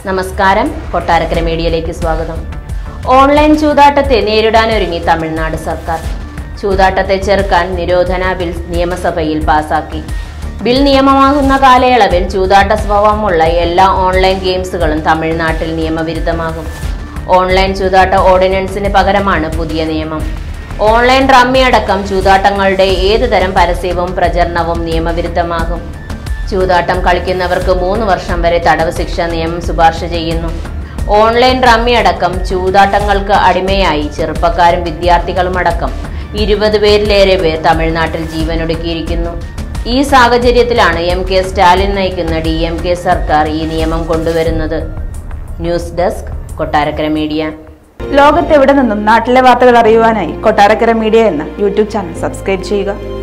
നമസ്കാരം കൊട്ടാരക്കര മീഡിയയിലേക്ക് സ്വാഗതം ഓൺലൈൻ ചൂതാട്ടത്തെ നേരിടാനൊരുങ്ങി തമിഴ്നാട് സർക്കാർ ചൂതാട്ടത്തെ ചെറുക്കാൻ നിരോധന ബിൽ നിയമസഭയിൽ പാസാക്കി ബിൽ നിയമമാകുന്ന കാലയളവിൽ ചൂതാട്ട സ്വഭാവമുള്ള എല്ലാ ഓൺലൈൻ ഗെയിംസുകളും തമിഴ്നാട്ടിൽ നിയമവിരുദ്ധമാകും ഓൺലൈൻ ചൂതാട്ട ഓർഡിനൻസിന് പകരമാണ് പുതിയ നിയമം ഓൺലൈൻ റമ്മി അടക്കം ചൂതാട്ടങ്ങളുടെ ഏത് തരം പരസ്യവും പ്രചരണവും നിയമവിരുദ്ധമാകും ചൂതാട്ടം കളിക്കുന്നവർക്ക് മൂന്ന് വർഷം വരെ തടവ് ശിക്ഷ നിയമം ശുപാർശ ചെയ്യുന്നു ഓൺലൈൻ റമ്മി അടക്കം ചൂതാട്ടങ്ങൾക്ക് അടിമയായി ചെറുപ്പക്കാരും വിദ്യാർത്ഥികളും അടക്കം ഇരുപത് പേരിലേറെ പേർ തമിഴ്നാട്ടിൽ ജീവനൊടുക്കിയിരിക്കുന്നു ഈ സാഹചര്യത്തിലാണ് എം കെ സ്റ്റാലിൻ നയിക്കുന്ന ഡി എം കെ സർക്കാർ ഈ നിയമം കൊണ്ടുവരുന്നത് ന്യൂസ് ഡെസ്ക് കൊട്ടാരക്കര മീഡിയ ലോകത്തെവിടെ നിന്നും നാട്ടിലെ വാർത്തകൾ അറിയുവാനായി കൊട്ടാരക്കര മീഡിയ എന്ന യൂട്യൂബ് ചാനൽ സബ്സ്ക്രൈബ് ചെയ്യുക